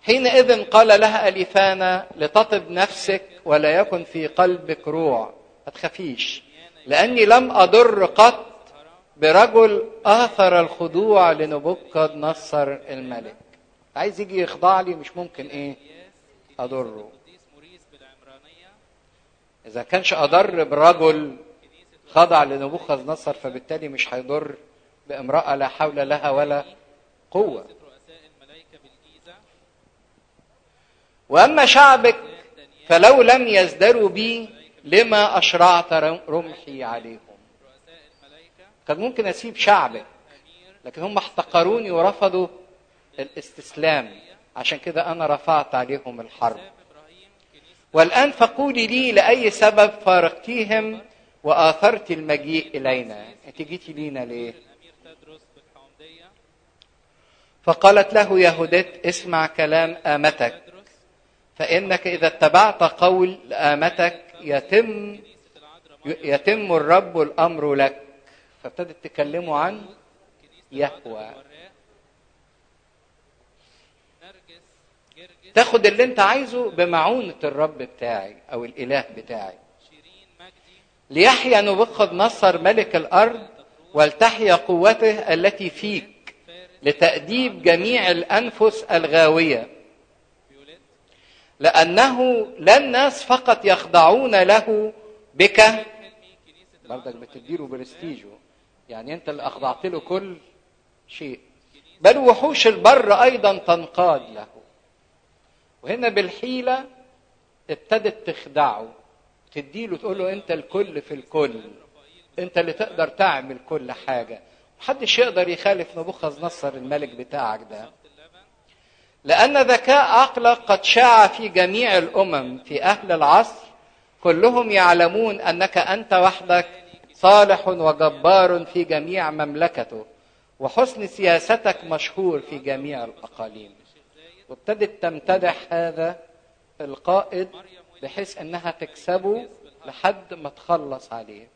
حينئذ قال لها أليفانا لتطب نفسك ولا يكن في قلبك روع ما تخافيش لأني لم أضر قط برجل آثر الخضوع لنبوكد نصر الملك عايز يجي يخضع لي مش ممكن ايه اضره اذا كانش اضر برجل خضع لنبوخذ نصر فبالتالي مش هيضر بامراه لا حول لها ولا قوه واما شعبك فلو لم يزدروا بي لما اشرعت رمحي عليهم كان ممكن اسيب شعبك لكن هم احتقروني ورفضوا الاستسلام عشان كده انا رفعت عليهم الحرب والان فقولي لي لاي سبب فارقتيهم واثرت المجيء الينا انت جيتي لينا ليه فقالت له يهودت اسمع كلام امتك فانك اذا اتبعت قول امتك يتم يتم الرب الامر لك فابتدت تكلموا عن يهوى تاخد اللي انت عايزه بمعونة الرب بتاعي او الاله بتاعي ليحيا نبخذ نصر ملك الارض ولتحيا قوته التي فيك لتأديب جميع الانفس الغاويه لانه لا الناس فقط يخضعون له بك برضك بتديله برستيجه يعني انت اللي اخضعت له كل شيء بل وحوش البر ايضا تنقاد له وهنا بالحيله ابتدت تخدعه تديله تقول له انت الكل في الكل انت اللي تقدر تعمل كل حاجه محدش يقدر يخالف نبوخذ نصر الملك بتاعك ده لان ذكاء عقلك قد شاع في جميع الامم في اهل العصر كلهم يعلمون انك انت وحدك صالح وجبار في جميع مملكته وحسن سياستك مشهور في جميع الاقاليم وابتدت تمتدح هذا القائد بحيث انها تكسبه لحد ما تخلص عليه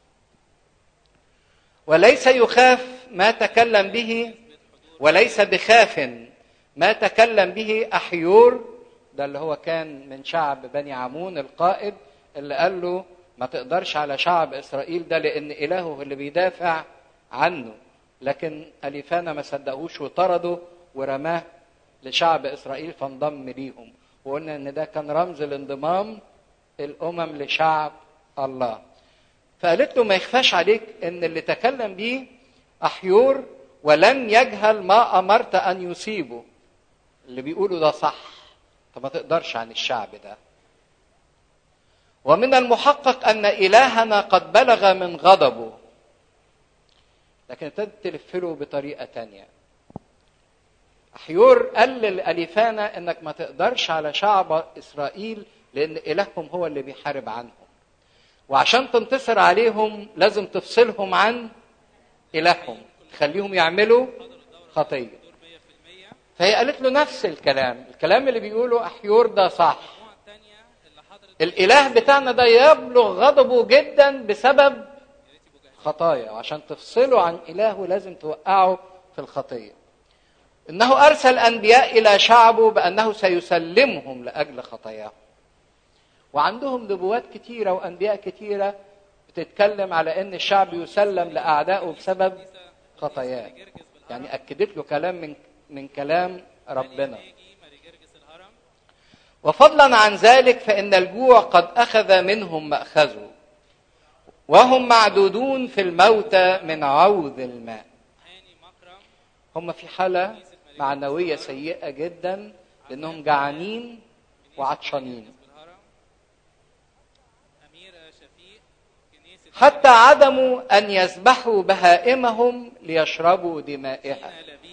وليس يخاف ما تكلم به وليس بخاف ما تكلم به احيور ده اللي هو كان من شعب بني عمون القائد اللي قال له ما تقدرش على شعب اسرائيل ده لان الهه اللي بيدافع عنه لكن اليفانا ما صدقوش وطرده ورماه لشعب اسرائيل فانضم ليهم وقلنا ان ده كان رمز لانضمام الامم لشعب الله فقالت له ما يخفاش عليك ان اللي تكلم به احيور ولم يجهل ما امرت ان يصيبه اللي بيقوله ده صح فما تقدرش عن الشعب ده ومن المحقق ان الهنا قد بلغ من غضبه لكن ابتدت تلف له بطريقه تانيه حيور قال للأليفانا انك ما تقدرش على شعب اسرائيل لان الههم هو اللي بيحارب عنهم وعشان تنتصر عليهم لازم تفصلهم عن الههم تخليهم يعملوا خطيه فهي قالت له نفس الكلام الكلام اللي بيقوله احيور ده صح الاله بتاعنا ده يبلغ غضبه جدا بسبب خطايا وعشان تفصله عن الهه لازم توقعه في الخطيه انه ارسل انبياء الى شعبه بانه سيسلمهم لاجل خطاياهم وعندهم نبوات كتيره وانبياء كتيره بتتكلم على ان الشعب يسلم لاعدائه بسبب خطاياه يعني اكدت له كلام من من كلام ربنا وفضلا عن ذلك فان الجوع قد اخذ منهم ماخذه وهم معدودون في الموتى من عوض الماء هم في حاله معنويه سيئه جدا لانهم جعانين وعطشانين حتى عدموا ان يذبحوا بهائمهم ليشربوا دمائها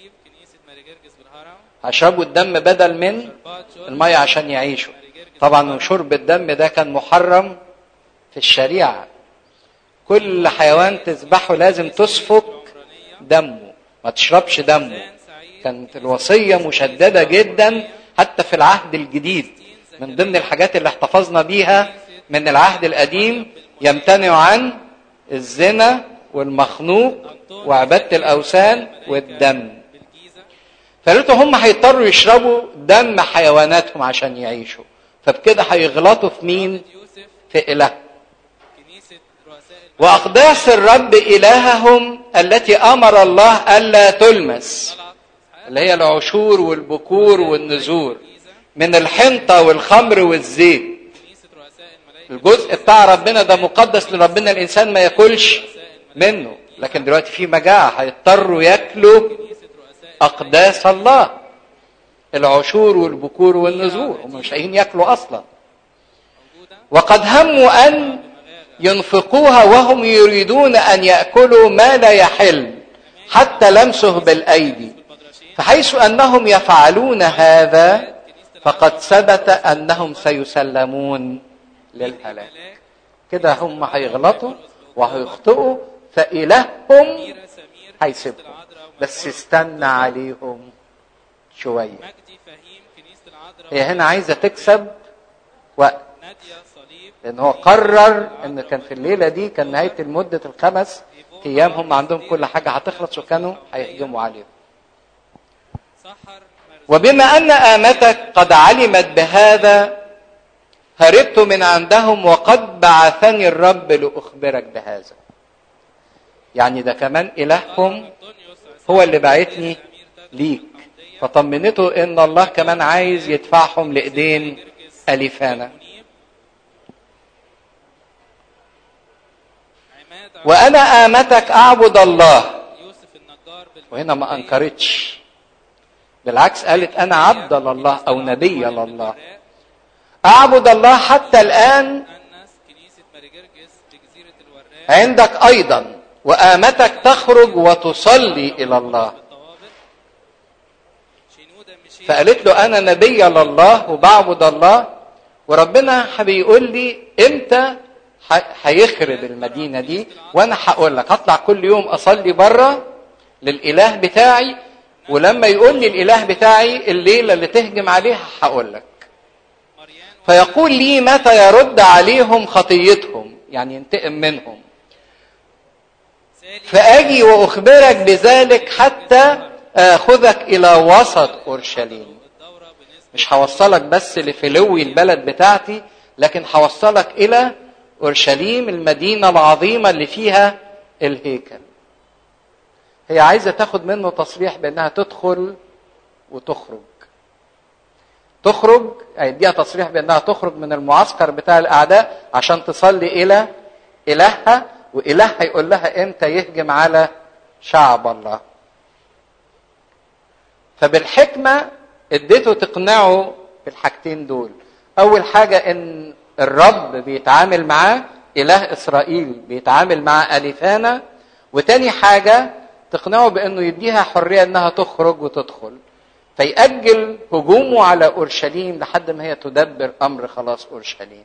هشربوا الدم بدل من المية عشان يعيشوا طبعا شرب الدم ده كان محرم في الشريعة كل حيوان تذبحه لازم تسفك دمه ما تشربش دمه كانت الوصية مشددة جدا حتى في العهد الجديد من ضمن الحاجات اللي احتفظنا بيها من العهد القديم يمتنع عن الزنا والمخنوق وعبادة الأوثان والدم فقالت هم هيضطروا يشربوا ودم حيواناتهم عشان يعيشوا فبكده هيغلطوا في مين يوسف في اله كنيسة رؤساء الملك واقداس الرب الههم التي امر الله الا تلمس طلعت إسحاق اللي هي العشور والبكور والنزور جيزة من الحنطه والخمر والزيت كنيسة رؤساء الملائكة الجزء بتاع ربنا ده مقدس لربنا الانسان ما ياكلش منه لكن دلوقتي في مجاعه هيضطروا ياكلوا كنيسة رؤساء اقداس الله العشور والبكور والنزور هم مش لاقيين ياكلوا اصلا موجودة وقد هموا ان ينفقوها وهم يريدون ان ياكلوا ما لا يحل حتى لمسه بالايدي بالبدرشين فحيث انهم يفعلون هذا فقد ثبت انهم سيسلمون للهلاك ملاك كده هم هيغلطوا وهيخطئوا فالههم ميرا سمير هيسيبهم العذراء بس استنى عليهم شويه مجدي فهيم كنيسة العذراء هي هنا عايزه تكسب وقت نادية صليب لان هو قرر ان كان في الليله دي كان نهايه المده الخمس ايام هم عندهم كل حاجه هتخلص وكانوا هيهجموا عليهم سحر مرزوق وبما ان امتك قد علمت بهذا هربت من عندهم وقد بعثني الرب لاخبرك بهذا يعني ده كمان الههم أنطونيوس هو اللي بعتني ليك فطمنته ان الله كمان عايز يدفعهم لايدين اليفانا منيب عماد وانا امتك اعبد الله يوسف النجار بالمنيب وهنا ما انكرتش بالعكس قالت انا عبد لله او نبي لله اعبد الله حتى الان أنس كنيسة ماري جرجس بجزيرة الوراق عندك ايضا وامتك تخرج وتصلي الى الله بالطوابق شنودة مشيت فقالت له انا نبي لله وبعبد الله وربنا بيقول لي امتى ح- هيخرب المدينه دي وانا هقول لك هطلع كل يوم اصلي بره للاله بتاعي ولما يقول لي الاله بتاعي الليله اللي تهجم عليها هقول لك مريان فيقول لي متى يرد عليهم خطيتهم يعني ينتقم منهم سالي فاجي واخبرك بذلك حتى اخذك الى وسط اورشليم الدورة بنسبة مش هوصلك بس لفلوي البلد بتاعتي لكن هوصلك الى اورشليم المدينه العظيمه اللي فيها الهيكل هي عايزه تاخد منه تصريح بانها تدخل وتخرج تخرج هيديها تصريح بانها تخرج من المعسكر بتاع الاعداء عشان تصلي الى الهها والهها يقول لها امتى يهجم على شعب الله فبالحكمه اديته تقنعه بالحاجتين دول اول حاجه ان الرب بيتعامل معاه اله اسرائيل بيتعامل مع اليفانا وتاني حاجه تقنعه بانه يديها حريه انها تخرج وتدخل فيأجل هجومه على اورشليم لحد ما هي تدبر امر خلاص اورشليم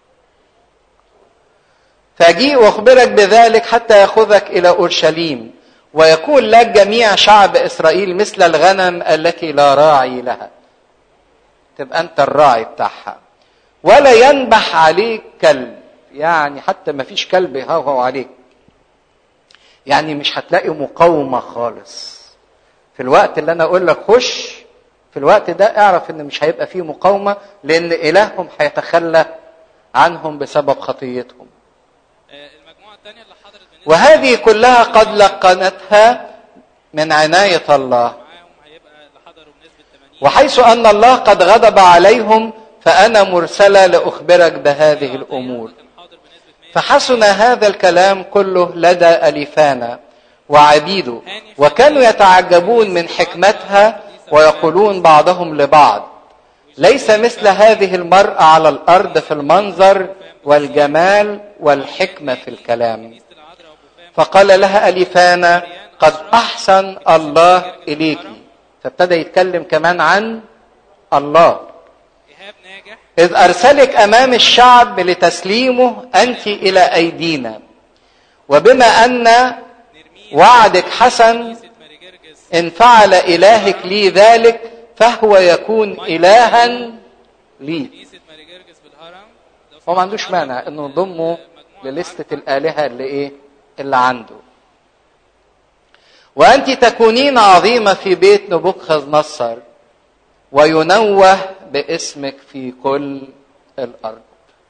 فاجيء واخبرك بذلك حتى ياخذك الى اورشليم ويكون لك جميع شعب اسرائيل مثل الغنم التي لا راعي لها تبقى انت الراعي بتاعها ولا ينبح عليك كلب يعني حتى ما فيش كلب يهوهو عليك يعني مش هتلاقي مقاومه خالص في الوقت اللي انا اقول لك خش في الوقت ده اعرف ان مش هيبقى فيه مقاومه لان الههم هيتخلى عنهم بسبب خطيتهم آه، المجموعة الثانية اللي حضرت بالنسبة وهذه كلها قد لقنتها من عنايه الله معاهم هيبقى اللي حضروا بنسبة 80 وحيث ان الله قد غضب عليهم فانا مرسله لاخبرك بهذه الامور كان حاضر بنسبة 100 فحسن هذا الكلام كله لدى اليفانا وعبيده وكانوا يتعجبون من حكمتها ويقولون بعضهم لبعض ليس مثل هذه المراه على الارض في المنظر والجمال والحكمه في الكلام كنيسة العذراء وابو فام فقال لها اليفانا قد احسن الله اليك فابتدى يتكلم كمان عن الله ايهاب ناجح إذ أرسلك أمام الشعب لتسليمه أنت إلى أيدينا وبما أن نرمين وعدك حسن كنيسة ماري جرجس إن فعل إلهك لي ذلك فهو يكون إلها لي كنيسة ماري جرجس بالهرم ده هو ما عندوش مانع إنه نضمه للستة الآلهة اللي إيه اللي عنده وأنت تكونين عظيمة في بيت نبوخذ نصر وينوه باسمك في كل الارض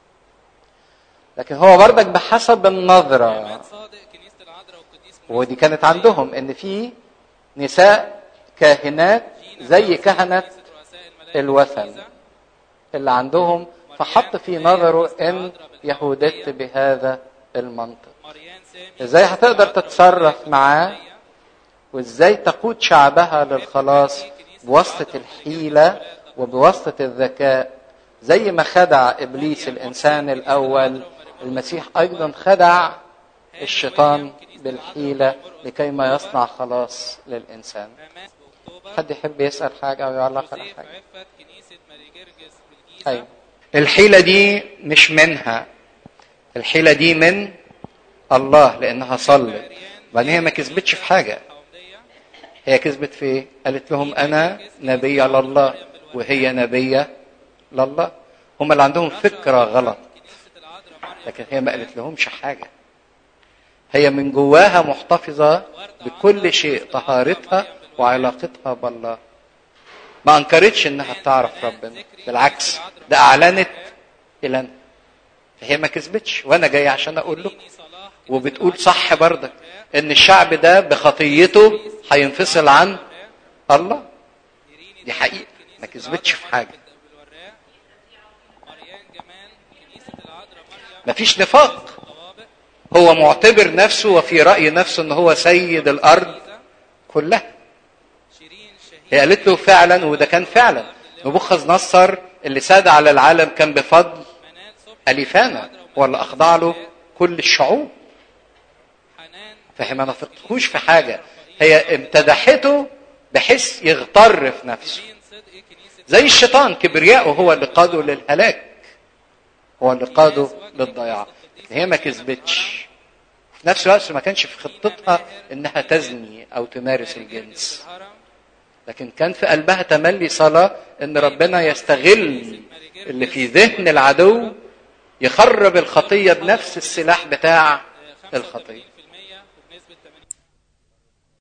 لكن هو بردك بحسب النظره عماد صادق كنيسه العذراء والقديس ودي كانت عندهم ان في نساء كاهنات زي كهنه كنيسة رؤساء الملائكة الوثن والكنيسة. اللي عندهم فحط في نظره ان يهودت بهذا المنطق مريان سامي ازاي هتقدر تتصرف معاه وازاي تقود شعبها للخلاص بواسطه الحيله وبواسطه الذكاء زي ما خدع ابليس الانسان الاول المسيح ايضا خدع الشيطان بالحيله لكي ما يصنع خلاص للانسان عماد باكتوبر حد يحب يسال حاجه او يعلق على يوسف حاجه عفت كنيسه ماري جرجس بالجيزه ايوه الحيله دي مش منها الحيله دي من الله لانها صلت وبعدين هي ما كسبتش في حاجه حومديه هي كسبت في ايه؟ قالت لهم انا نبيه لله وهي نبيه لله هم اللي عندهم فكره غلط كنيسه العذراء مريم لكن هي ما قالت لهمش حاجه هي من جواها محتفظه بكل شيء طهارتها وعلاقتها بالله ما انكرتش انها تعرف ربنا بالعكس ده اعلنت الى فهي ما كسبتش وانا جاي عشان اقول لكم صلاح وبتقول صح بردك ان الشعب ده بخطيته هينفصل عن الله دي حقيقه ما كسبتش في حاجه بالوراق مريان جمال كنيسه العذراء مريم مفيش نفاق طوابق هو معتبر نفسه وفي راي نفسه ان هو سيد الارض كلها شيرين شهيد هي قالت له فعلا وده كان فعلا نبوخذ نصر اللي ساد على العالم كان بفضل منال صبحي اليفانا هو اللي اخضع له كل الشعوب حنان فهي ما نفقتهوش في حاجه هي امتدحته بحيث يغتر في نفسه شيرين صدقي كنيسه زي الشيطان كبرياءه هو اللي قاده للهلاك هو اللي قاده للضياع لكن هي ما كذبتش في نفس الوقت ما كانش في خطتها انها تزني او تمارس الجنس الهرم لكن كان في قلبها تملي صلاة ان ربنا يستغل اللي في ذهن العدو يخرب الخطية بنفس السلاح بتاع الخطية